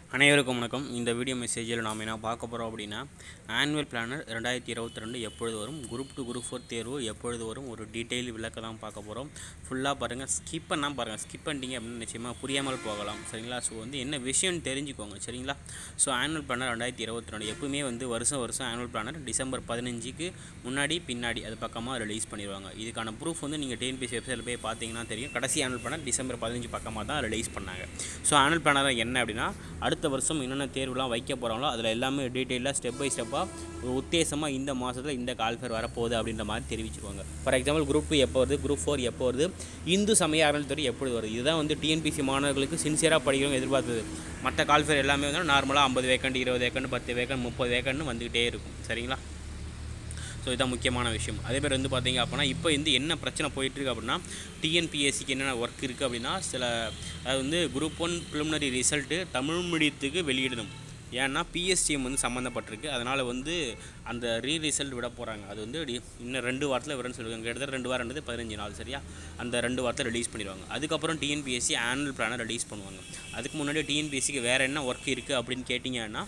அனைவருக்கும் வணக்கம் இந்த வீடியோ மெசேஜில் நாம் என்ன பார்க்க போகிறோம் அப்படின்னா ஆனுவல் பிளானர் ரெண்டாயிரத்தி இருபத்தி ரெண்டு எப்பொழுது வரும் குரூப் டூ குரூப் ஃபோர் தேர்வு எப்பொழுது வரும் ஒரு டீட்டெயில் விளக்க தான் பார்க்க போகிறோம் ஃபுல்லாக பாருங்கள் ஸ்கிப் பண்ணால் பாருங்கள் ஸ்கிப் பண்ணிட்டீங்க அப்படின்னு நிச்சயமாக புரியாமல் போகலாம் சரிங்களா ஸோ வந்து என்ன விஷயம்னு தெரிஞ்சுக்கோங்க சரிங்களா ஸோ ஆனுவல் பிளானர் ரெண்டாயிரத்தி இருபத்தி ரெண்டு எப்பவுமே வந்து வருஷம் வருஷம் ஆனுவல் பிளானர் டிசம்பர் பதினஞ்சுக்கு முன்னாடி பின்னாடி அது பக்கமாக ரிலீஸ் பண்ணிடுவாங்க இதுக்கான ப்ரூஃப் வந்து நீங்கள் டிஎன்பிசி வெப்சைட்டில் போய் பார்த்தீங்கன்னா தெரியும் கடைசி ஆனுவல் பிளானர் டிசம்பர் பதினஞ்சு பக்கமாக தான் ரிலீஸ் பண்ணாங்க ஸோ ஆனுவல் பிளானர் என்ன அப்படின்னா அடுத்த வருஷம் என்னென்ன தேர்வுலாம் வைக்க போகிறாங்களோ அதில் எல்லாமே டீட்டெயிலாக ஸ்டெப் பை ஸ்டெப்பாக ஒரு உத்தேசமாக இந்த மாதத்தில் இந்த கால்ஃபேர் வரப்போகுது அப்படின்ற மாதிரி தெரிவிச்சிருவாங்க ஃபார் எக்ஸாம்பிள் குரூப் டூ எப்போ வருது குரூப் ஃபோர் எப்போ வருது இந்து சமய அறநிலைத்துறை எப்பொழுது வருது இதுதான் வந்து டிஎன்பிசி மாணவர்களுக்கு சின்சியராக படிக்கிறவங்க எதிர்பார்த்தது மற்ற கால்ஃபேர் எல்லாமே வந்து நார்மலாக ஐம்பது வேக்கண்ட் இருபது வேக்கண்ட் பத்து வேக்கண்ட் முப்பது வேக்கண்ட் வந்துக்கிட்டே இருக்கும் சரிங்களா ஸோ இதுதான் முக்கியமான விஷயம் அதே பேர் வந்து பார்த்தீங்க அப்படின்னா இப்போ வந்து என்ன பிரச்சனை போயிட்டுருக்கு அப்படின்னா டிஎன்பிஎஸ்சிக்கு என்னென்ன ஒர்க் இருக்குது அப்படின்னா சில அதாவது வந்து group one preliminary result Tamil மீடியத்துக்கு வெளியிடணும் ஏன்னா பிஎஸ்டிஎம் வந்து சம்மந்தப்பட்டிருக்கு அதனால் வந்து அந்த ரீ ரிசல்ட் விட போகிறாங்க அது வந்து டி- இன்னும் ரெண்டு வாரத்தில் விடன்னு சொல்லுவாங்க கிட்டத்தட்ட ரெண்டு வாரம்ன்றது பதினஞ்சு நாள் சரியா அந்த ரெண்டு வாரத்தில் ரிலீஸ் பண்ணிடுவாங்க அதுக்கப்புறம் டிஎன்பிஎஸ்சி ஆனுவல் பிளானை ரிலீஸ் பண்ணுவாங்க அதுக்கு முன்னாடி டிஎன்பிஎஸ்சிக்கு வேறு என்ன ஒர்க் இருக்குது அப்படின்னு கேட்டிங்கன்னா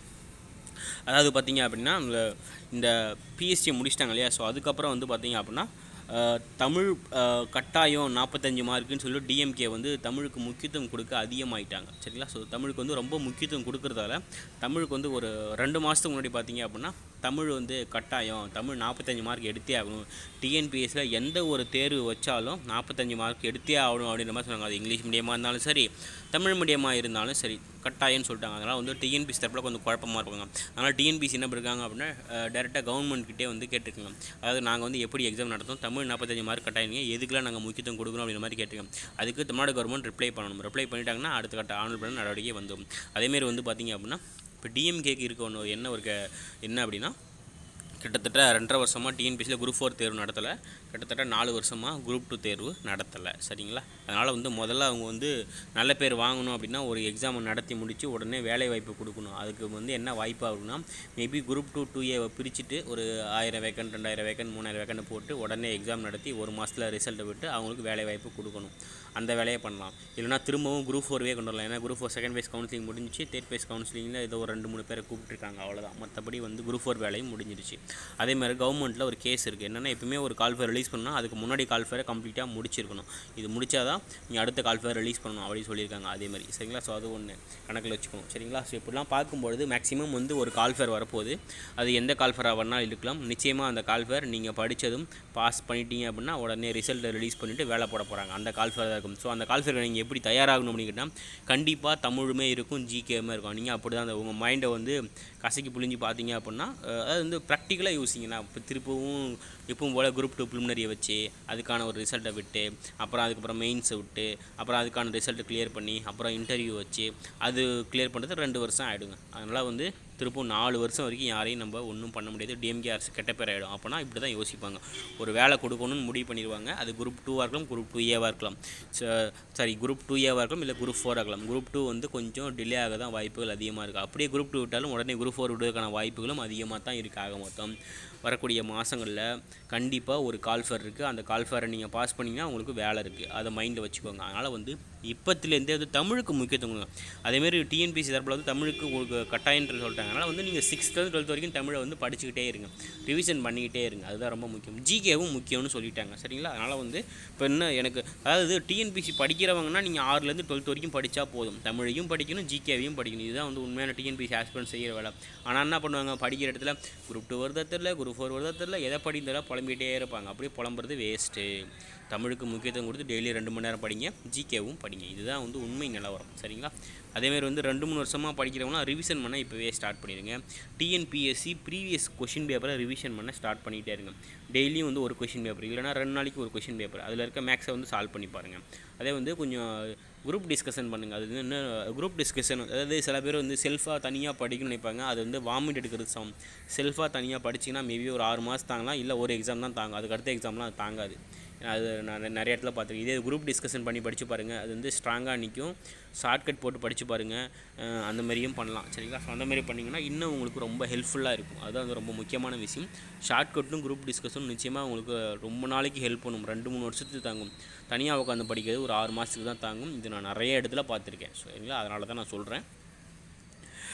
அதாவது பார்த்தீங்க அப்படின்னா இந்த இந்த பிஎஸ்சி முடிச்சிட்டாங்க இல்லையா ஸோ அதுக்கப்புறம் வந்து பார்த்தீங்க அப்படின்னா அஹ், தமிழ் அஹ், கட்டாயம் நாற்பத்தஞ்சு மார்க்குன்னு சொல்லி டிஎம்கே வந்து தமிழுக்கு முக்கியத்துவம் கொடுக்க அதிகமாயிட்டாங்க சரிங்களா ஸோ தமிழுக்கு வந்து ரொம்ப முக்கியத்துவம் கொடுக்கறதால தமிழுக்கு வந்து ஒரு ரெண்டு மாதத்துக்கு முன்னாடி பார்த்தீங்க அப்படின்னா தமிழ் வந்து கட்டாயம் தமிழ் நாற்பத்தஞ்சு மார்க் எடுத்தே ஆகணும் டிஎன்பிஎஸ்சியில் எந்த ஒரு தேர்வு வச்சாலும் நாற்பத்தஞ்சு மார்க் எடுத்தே ஆகணும் அப்படின்ற மாதிரி சொன்னாங்க அது இங்கிலீஷ் மீடியமாக இருந்தாலும் சரி தமிழ் மீடியமாக இருந்தாலும் சரி கட்டாயம்னு சொல்லிட்டாங்க அதனால் வந்து டிஎன்பிசி தரப்பில் கொஞ்சம் குழப்பமாக இருப்பாங்க அதனால் டிஎன்பிசி என்ன பண்ணிருக்காங்க அப்படின்னா டேரெக்டாக கவர்மெண்ட் கிட்டே வந்து கேட்டிருக்காங்க அதாவது நாங்கள் வந்து எப்படி எக்ஸாம் நடத்தும் தமிழ் நாற்பத்தஞ்சு மார்க் கட்டாயங்க எதுக்கெல்லாம் நாங்கள் முக்கியத்துவம் கொடுக்கணும் அப்படின்ற மாதிரி கேட்டிருக்கோம் அதுக்கு தமிழ்நாடு கவர்மெண்ட் ரிப்ளை பண்ணணும் ரிப்ளை பண்ணிட்டாங்கன்னா அடுத்த கட்ட ஆனுவல் பண்ண நடவடிக்கை வந்துடும் அதேமாரி வந்து பார்த்தீங்க அப்படின்னா இப்போ டிஎம்கேக்கு இருக்க ஒன்று என்ன ஒரு க- என்ன அப்படின்னா கிட்டத்தட்ட ரெண்டரை வருஷமாக டிஎன்பிசியில் குரூப் ஃபோர் தேர்வு நடத்தலை கிட்டத்தட்ட நாலு வருஷமாக குரூப் டூ தேர்வு நடத்தலை சரிங்களா அதனால் வந்து முதல்ல அவங்க வந்து நல்ல பேர் வாங்கணும் அப்படின்னா ஒரு எக்ஸாம் நடத்தி முடித்து உடனே வேலை வாய்ப்பு கொடுக்கணும் அதுக்கு வந்து என்ன வாய்ப்பு ஆகுதுன்னா மேபி குரூப் டூ டூ ஏவை பிரிச்சுட்டு ஒரு ஆயிரம் வேக்கன்ட் ரெண்டாயிரம் வேக்கன்ட் மூணாயிரம் வேக்கன்ட் போட்டு உடனே எக்ஸாம் நடத்தி ஒரு மாதத்தில் ரிசல்ட்டை விட்டு அவங்களுக்கு வேலை வாய்ப்பு கொடுக்கணும் அந்த வேலையை பண்ணலாம் இல்லைனா திரும்பவும் குரூப் ஃபோர்வே கொண்டு வரலாம் ஏன்னா group four second phase counselling முடிஞ்சிச்சு தேர்ட் பேஸ் கவுன்சிலிங்கில் ஏதோ ஒரு ரெண்டு மூணு பேரை கூப்பிட்டுருக்காங்க அவ்வளோதான் மற்றபடி வந்து குரூப் ஃபோர் வேலையும் முடிஞ்சிருச்சு அதே மாதிரி கவர்மெண்ட்டில் ஒரு கேஸ் இருக்குது என்னென்னா எப்பவுமே ஒரு கால்ஃபேர் ரிலீஸ் பண்ணால் அதுக்கு முன்னாடி கால்ஃபேரை கம்ப்ளீட்டாக முடிச்சிருக்கணும் இது முடிச்சாதான் நீங்கள் அடுத்த கால்ஃபேர் ரிலீஸ் பண்ணணும் அப்படின்னு சொல்லியிருக்காங்க அதே மாதிரி சரிங்களா ஸோ அது ஒன்று கணக்கில் வச்சுக்கணும் சரிங்களா ஸோ இப்படிலாம் பார்க்கும்பொழுது மேக்ஸிமம் வந்து ஒரு கால்ஃபேர் வரப்போகுது அது எந்த கால்ஃபேராக வேணாலும் இருக்கலாம் நிச்சயமாக அந்த கால்ஃபேர் நீங்கள் படித்ததும் பாஸ் பண்ணிட்டீங்க அப்படின்னா உடனே ரிசல்ட்டை ரிலீஸ் பண்ணிவிட்டு வேலை போட போகிறாங்க அந்த கால்ஃபேர் தான் இருக்கும் ஸோ அந்த கால்ஃபேர் நீங்கள் எப்படி தயாராகணும் அப்படின்னு கேட்டால் கண்டிப்பாக தமிழுமே இருக்கும் ஜிகேமே இருக்கும் நீங்கள் அப்படி தான் அந்த உங்கள் மைண்டை வந்து கசக்கி புழிஞ்சு பார்த்தீங்க அப்படின்னா அஹ், அதாவது வந்து ப்ராக்டிக்கலாக யூஸிங்கண்ணா இப்போ திருப்பவும் எப்பவும் போல் குரூப் டூ ப்ரிலிமினரியை வச்சு அதுக்கான ஒரு ரிசல்ட்டை விட்டு அப்புறம் அதுக்கப்புறம் மெயின்ஸை விட்டு அப்புறம் அதுக்கான ரிசல்ட்டை கிளியர் பண்ணி அப்புறம் இன்டர்வியூ வச்சு அது கிளியர் பண்ணுறது ரெண்டு வருஷம் ஆகிடுங்க அதனால் வந்து திருப்பவும் நாலு வருஷம் வரைக்கும் யாரையும் நம்ம ஒன்றும் பண்ண முடியாது டிஎம்கே அரசு கெட்ட பேர் ஆகிடும் அப்போனா இப்படி தான் யோசிப்பாங்க ஒரு வேலை கொடுக்கணும்னு முடிவு பண்ணிடுவாங்க அது குரூப் டூவாக இருக்கலாம் குரூப் டூ ஏவாக இருக்கலாம் சாரி குரூப் டூ ஏவாக இருக்கலாம் இல்லை குரூப் ஃபோர் ஆகலாம் குரூப் டூ வந்து கொஞ்சம் டிலே ஆக தான் வாய்ப்புகள் அதிகமாக இருக்குது அப்படியே குரூப் டூ விட்டாலும் உடனே குரூப் ஃபோர் விடுவதற்கான வாய்ப்புகளும் அதிகமாக தான் இருக்குது ஆக மொத்தம் வரக்கூடிய மாதங்களில் கண்டிப்பாக ஒரு கால்ஃபர் இருக்குது அந்த கால்ஃபரை நீங்கள் பாஸ் பண்ணிங்கன்னா உங்களுக்கு வேலை இருக்குது அதை மைண்டில் வச்சுக்கோங்க அதனால் வந்து இப்போத்துலேருந்தே வந்து தமிழுக்கு முக்கியத்துவம் கொடுங்க அதேமாரி டிஎன்பிசி தரப்பில் வந்து தமிழுக்கு உங்களுக்கு கட்டாயன்றது சொல்லிட்டாங்க அதனால் வந்து நீங்கள் சிக்ஸ்த்து டுவெல்த் வரைக்கும் தமிழை வந்து படிச்சுக்கிட்டே இருங்க ரிவிஷன் பண்ணிக்கிட்டே இருங்க அதுதான் ரொம்ப முக்கியம் ஜிகேவும் முக்கியம்னு சொல்லிட்டாங்க சரிங்களா அதனால் வந்து இப்போ என்ன எனக்கு அதாவது டிஎன்பிசி படிக்கிறவங்கன்னா நீங்கள் ஆறுலேருந்து டுவெல்த் வரைக்கும் படித்தா போதும் தமிழையும் படிக்கணும் ஜிகேவையும் படிக்கணும் இதுதான் வந்து உண்மையான டிஎன்பிசி ஆஸ்பிரண்ட் செய்கிற வேலை ஆனால் என்ன பண்ணுவாங்க படிக்கிற இடத்துல குரூப் டூ வருதா தெரில குரூப் ஃபோர் வருதா தெரில எதை படிக்கிறதா புலம்பிகிட்டே இருப்பாங்க அப்படியே புலம்புறது வேஸ்ட்டு தமிழுக்கு முக்கியத்துவம் கொடுத்து டெய்லி ரெண்டு மணி நேரம் படிங்க ஜிகேவும் படிங்க இதுதான் வந்து உண்மை நிலவரம் சரிங்களா அதேமாதிரி வந்து ரெண்டு மூணு வருஷமாக படிக்கிறவங்களாம் ரிவிஷன் பண்ண இப்போவே ஸ்டார்ட் பண்ணிடுங்க டிஎன்பிஎஸ்சி ப்ரீவியஸ் கொஷின் பேப்பரை ரிவிஷன் பண்ண ஸ்டார்ட் பண்ணிகிட்டே இருங்க டெய்லியும் வந்து ஒரு கொஷின் பேப்பர் இல்லைனா ரெண்டு நாளைக்கு ஒரு கொஷின் பேப்பர் அதில் இருக்க மேக்ஸை வந்து சால்வ் பண்ணி பாருங்கள் அதே வந்து கொஞ்சம் குரூப் டிஸ்கஷன் பண்ணுங்கள் அது வந்து என்ன குரூப் டிஸ்கஷன் அதாவது சில பேர் வந்து செல்ஃபாக தனியாக படிக்கணும்னு நினைப்பாங்க அது வந்து வாமிட் எடுக்கிறது சமம் செல்ஃபாக தனியாக படிச்சிங்கன்னா மேபி ஒரு ஆறு மாதம் தாங்கலாம் இல்லை ஒரு எக்ஸாம் தான் தாங்கும் அதுக்கு அடுத்த எக்ஸாம்லாம் அது தாங்காது அது நான் நெ- நிறைய இடத்துல பார்த்துருக்கேன் இதே குரூப் டிஸ்கஷன் பண்ணி படித்து பாருங்கள் அது வந்து ஸ்ட்ராங்காக நிற்கும் ஷார்ட்கட் போட்டு படித்து பாருங்கள் அஹ் அந்த மாதிரியும் பண்ணலாம் சரிங்களா ஸோ அந்த மாதிரி பண்ணிங்கன்னா இன்னும் உங்களுக்கு ரொம்ப ஹெல்ப்ஃபுல்லாக இருக்கும் அதுதான் வந்து ரொம்ப முக்கியமான விஷயம் ஷார்ட்கட்டும் குரூப் டிஸ்கஷனும் நிச்சயமாக உங்களுக்கு ரொம்ப நாளைக்கு ஹெல்ப் பண்ணும் ரெண்டு மூணு வருஷத்துக்கு தாங்கும் தனியாக உட்காந்து படிக்கிறது ஒரு ஆறு மாதத்துக்கு தான் தாங்கும் இது நான் நிறைய இடத்துல பார்த்துருக்கேன் சரிங்களா அதனால தான் நான் சொல்கிறேன்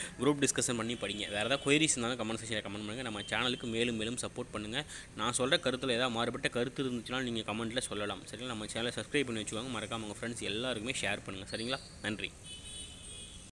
குரூப் டிஸ்கஷன் பண்ணி படிங்க வேறு ஏதாவது கொயரிஸ் இருந்தாலும் கமெண்ட் செக்ஷனில் கமெண்ட் பண்ணுங்கள் நம்ம சேனலுக்கு மேலும் மேலும் சப்போர்ட் பண்ணுங்கள் நான் சொல்கிற கருத்தில் ஏதாவது மாறுபட்ட கருத்து இருந்துச்சுன்னா நீங்கள் கமெண்ட்டில் சொல்லலாம் சரிங்களா நம்ம சேனலை சப்ஸ்கிரைப் பண்ணி வச்சுக்கோங்க மறக்காம உங்கள் ஃப்ரெண்ட்ஸ் எல்லாருக்குமே ஷேர் பண்ணுங்கள் சரிங்களா நன்றி